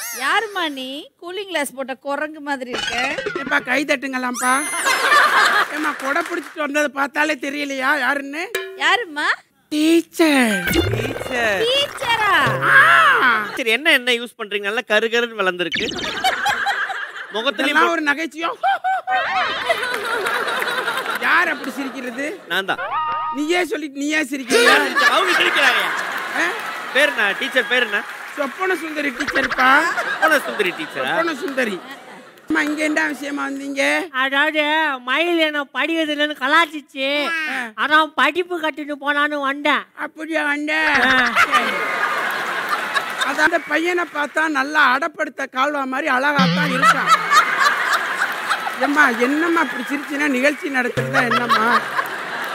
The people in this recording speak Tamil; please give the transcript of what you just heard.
யாரும்மா நீ கூலிங் கிளாஸ் போட்ட குரங்கு மாதிரி இருக்க ஏப்பா கை தட்டுங்களாம்ப்பா ஏம்மா கொடை பிடிச்சிட்டு வந்ததை பார்த்தாலே தெரியலையா யாருன்னு யாரும்மா டீச்சர் டீச்சர் டீச்சரா சரி என்ன என்ன யூஸ் பண்றீங்க நல்லா கருகருன்னு வளர்ந்துருக்கு முகத்துலயும் இதெல்லாம் ஒரு நகைச்சுவையோ யார் அப்படி சிரிக்கிறது நான் தான் நீயே சொல்லிட்டு நீயே சிரிக்கிறியா அவங்க கிடைக்கிறாங்க ஆ? பேர் என்ன டீச்சர் பேர் என்ன சொப்பன சுந்தரி டீச்சர்ப்பா போன சுந்தரி டீச்சரா சொப்பன சுந்தரி அம்மா இங்க என்ன விஷயமா வந்தீங்க அதாவது மயில் என்ன படிக்கிறது இல்லைன்னு கலாச்சிச்சு அதான் படிப்பு கட்டிட்டு போனான்னு வந்தேன் அப்படியா வந்த அதான் அந்த பையனை பார்த்தா நல்லா அடப்படுத்த கால்வா மாதிரி அழகாத்தான் இருக்கான் ஏம்மா என்னம்மா இப்படி சிரிச்சுனா நிகழ்ச்சி நடத்துறதா என்னம்மா